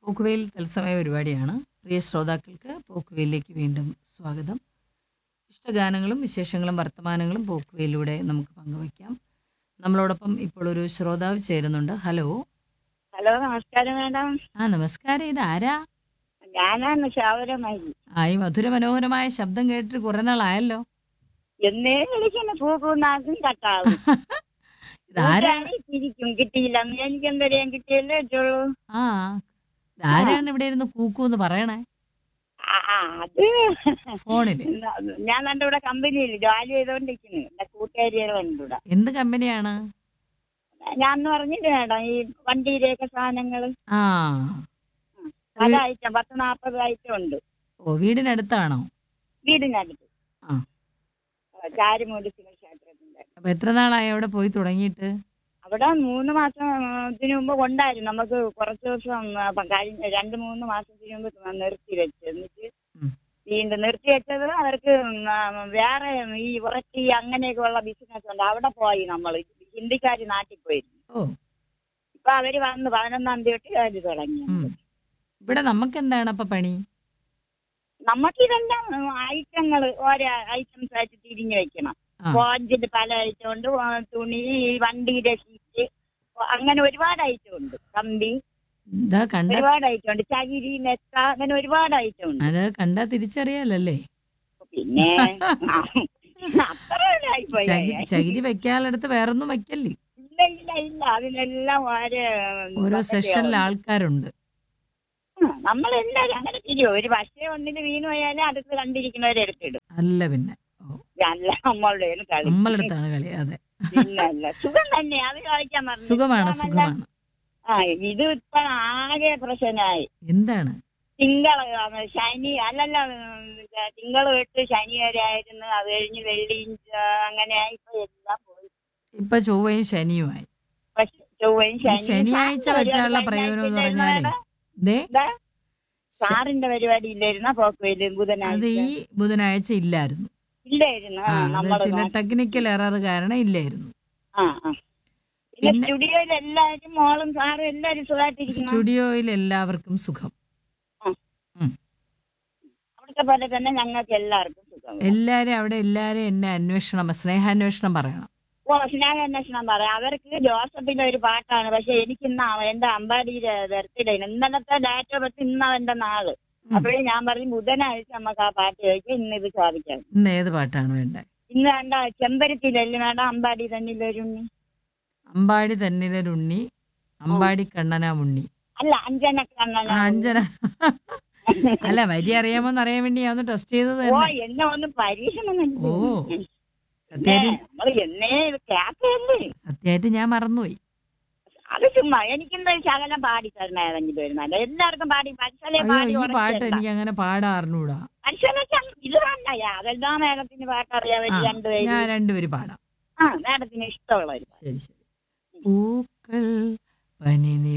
പോക്കുവെയിൽ തത്സമയ പരിപാടിയാണ് പ്രിയ ശ്രോതാക്കൾക്ക് പോക്കുവെയിലേക്ക് വീണ്ടും സ്വാഗതം ഇഷ്ടഗാനങ്ങളും വിശേഷങ്ങളും വർത്തമാനങ്ങളും പോക്കുവെയിലൂടെ നമുക്ക് പങ്കുവയ്ക്കാം നമ്മളോടൊപ്പം ഇപ്പോൾ ഒരു ശ്രോതാവ് ചേരുന്നുണ്ട് ഹലോ ഹലോ നമസ്കാരം മാഡം ആ നമസ്കാരം ഇത് ആരാ ഞാനാണ് ശാവരമായി ആ ഈ മധുര മനോഹരമായ ശബ്ദം കേട്ടിട്ട് കുറെ നാളായല്ലോ എന്നേ വിളിക്കുന്ന പൂക്കൂന്നാക്കും കട്ടാവും ഇതാരാ പൂക്കാരി ചിരിക്കും കിട്ടിയില്ല അന്ന് എനിക്ക് എന്തറിയാൻ കിട്ടിയല്ലേ വെച്ചുള്ളൂ ആ ഇതാരാണ് ഇവിടെ ഇരുന്ന് കൂക്കു എന്ന് പറയണേ ആ, ആ, അത് ഫോണില് ഞാൻ എൻ്റെ ഇവിടെ കമ്പനിയിൽ ജോലി ചെയ്തോണ്ടിരിക്കുന്നു എന്റെ കൂട്ടുകാരികളുണ്ട് ഇവിടെ എന്ത് കമ്പനിയാണ് ഞാൻ അന്ന് പറഞ്ഞില്ലേ മാഡം ഈ വണ്ടിയിലേക്ക് സാധനങ്ങൾ ആ പല ഐറ്റം പത്ത് നാൽപ്പത് ഐറ്റം ഉണ്ട് ഓ വീടിനടുത്താണോ വീടിനടുത്ത് ആ. ചാരുമൂടി ശിവക്ഷേത്രത്തിന്റെ അപ്പൊ എത്ര നാളായി അവിടെ പോയി തുടങ്ങിയിട്ട് അവിടെ മൂന്ന് മാസം ഇതിനു മുമ്പ് കൊണ്ടായിരുന്നു നമുക്ക് കുറച്ച് ദിവസം ആ, പ- കഴിഞ്ഞ രണ്ട് മൂന്ന് മാസത്തിന് മുമ്പ് നിർത്തി വെച്ച് എന്നിട്ട് ഉം. വീണ്ടും നിർത്തി വെച്ചത് അവർക്ക് ഉം, ആ, വേറെ ഈ ഉറച്ചി അങ്ങനെയൊക്കെ ഉള്ള ബിസിനസ് ഉണ്ട് അവിടെ പോയി നമ്മൾ ഹിന്ദിക്കാര് നാട്ടിൽ പോയിരുന്നു ഓ ഇപ്പൊ അവര് വന്ന് പതിനൊന്നാം തീയതി തൊട്ട് ജോലി തുടങ്ങി ഉം. ഇവിടെ നമുക്ക് എന്താണ് അപ്പൊ പണി നമുക്കിതെല്ലാം ഐറ്റങ്ങൾ ഓരോ ഐറ്റംസ് ആയിട്ട് തിരിഞ്ഞു വെക്കണം ആ. സ്പോഞ്ചിന്റെ പല ഐറ്റം ഉണ്ട് ആ, തുണി ഈ വണ്ടിയുടെ ഷീറ്റ് അങ്ങനെ ഒരുപാട് ഐറ്റം ഉണ്ട് കമ്പി ഇതാ കണ്ട ഒരുപാട് ഐറ്റം ഉണ്ട് ചകിരി നെത്ത അങ്ങനെ ഒരുപാട് ഐറ്റം ഉണ്ട് അത് കണ്ടാ തിരിച്ചറിയാലല്ലേ പിന്നെ അത്ര ആയിപ്പോയി ചകിരി ചകിരി വെക്കാളടുത്ത് വേറൊന്നും വെക്കല്ലേ ഇല്ല ഇല്ല ഇല്ല അതിനെല്ലാം ഓരോ ഓരോ bucket സെഷനിൽ ഉണ്ട്. ആൾക്കാരുണ്ട് ആ, നമ്മളെല്ലാരും അങ്ങനെ തിരിയോ ഒരു പക്ഷേ ഒന്നിന് വീണ് പോയാലും അടുത്ത് കണ്ടിരിക്കുന്നവരെ എടുത്തിടും അല്ല പിന്നെ ഓ അല്ല നമ്മളുടെ കയ്യില് കളി നമ്മളടുത്താണ് കളി അതെ പിന്നല്ല സുഖം തന്നെ അത് കളിക്കാൻ പറഞ്ഞു സുഖമാണ് ഇതാണല്ല- സുഖമാണ് ആ ഇത് ഇപ്പൊ ആകെ പ്രശ്നമായി എന്താണ് തിങ്കൾ ശനി അല്ലല്ല ഉം, തിങ്കൾ തൊട്ട് ശനി വരെ ആയിരുന്നു അത് കഴിഞ്ഞ് വെള്ളി അങ്ങനെ ഇപ്പൊ എല്ലാം പോയി ഇപ്പൊ ചൊവ്വയും ശനിയുമായി ഇപ്പൊ ചൊവ്വയും ഈ ശനിയും ശനിയാഴ്ച സാറിന്റെ വെച്ചാലുള്ള പരിപാടി പ്രയോജനം എന്ന് ഇല്ലായിരുന്നോ പറഞ്ഞാലേ മാഡം? ദേ എന്താ? സാറിന്റെ പരിപാടി ഇല്ലായിരുന്ന പോക്കുവയില് അത് ബുധനാഴ്ച ഈ ബുധനാഴ്ച ഇല്ലായിരുന്നു ഇല്ലായിരുന്നു ആ, ആ അത് നമ്മള് ചില ടെക്നിക്കൽ എറർ കാരണം ഇല്ലായിരുന്നു ആ ആ പിന്നെ പിന്നെ- സ്റ്റുഡിയോയിൽ എല്ലാവരും മോളും സാറും എല്ലാരും സുഖമായിട്ടിരിക്കുന്നു സ്റ്റുഡിയോയിൽ എല്ലാവർക്കും സുഖം അവിടുത്തെ പോലെ തന്നെ ഞങ്ങൾക്ക് എല്ലാവർക്കും സുഖം എല്ലാരും അവിടെ എല്ലാരും എന്നെ അന്വേഷണം സ്നേഹാന്വേഷണം പറയണം ഓ സ്നേഹാന്വേഷണം പറയാം അവർക്ക് ജോസഫിന്റെ ഒരു പാട്ടാണ് പക്ഷെ എനിക്ക് ഇന്ന് എന്റെ അമ്പാടിയുടെ ബർത്ത്ഡേ ഇന്നലത്തെ ഡാറ്റ് പറ്റി ഇന്ന് അവന്റെ നാള് ഉം. അപ്പോഴേ ഞാൻ പറഞ്ഞു ബുധനാഴ്ച നമുക്ക് ആ പാട്ട് ചോദിക്കാം ഇന്ന് ഇത് ചോദിക്കാം ഇന്ന് ഏത് പാട്ടാണ് വേണ്ടത് ഇന്ന് വേണ്ട ചെമ്പരത്തിലല്ലേ വേണ്ട അമ്പാടി തന്നെ ഒരു ഉണ്ണി അമ്പാടി തന്നിലൊരുണ്ണി അമ്പാടി കണ്ണനാമുണ്ണി അല്ല അഞ്ജന കണ്ണന ആ, അഞ്ജന അല്ല വരി അറിയാമോന്ന് അറിയാൻ വേണ്ടി ഞാൻ ഒന്ന് ടെസ്റ്റ് ചെയ്തത് ഓ തന്നെ എന്നെ ഒന്ന് പരീക്ഷണം ഓ സത്യമായിട്ട് നമ്മള് എന്നേ ഇത് കേക്കല്ലേ സത്യമായിട്ട് ഞാൻ മറന്നുപോയി അത് ചുമ്മാ എനിക്കെന്താ ശകലം പാടി തരണ ഏതെങ്കിലും വരുന്നല്ല എല്ലാവർക്കും പാടി പച്ചലെ അയ്യോ പാടി ഈ പാട്ട് ഉറച്ചല്ല. എനിക്ക് അങ്ങനെ പാടാറിഞ്ഞൂടാ മനുഷ്യനൊക്കെ ഇത് വേണ്ട അതെല്ലാം മേഡത്തിന് പാട്ടറിയാൻ ആ, രണ്ടുപേരും ഞാൻ രണ്ടുപേര് പാടാം ആ മേഡത്തിന് ഇഷ്ടമുള്ള ഒരു പാട്ട്. ശരി ശരി പൂക്കൾ പനി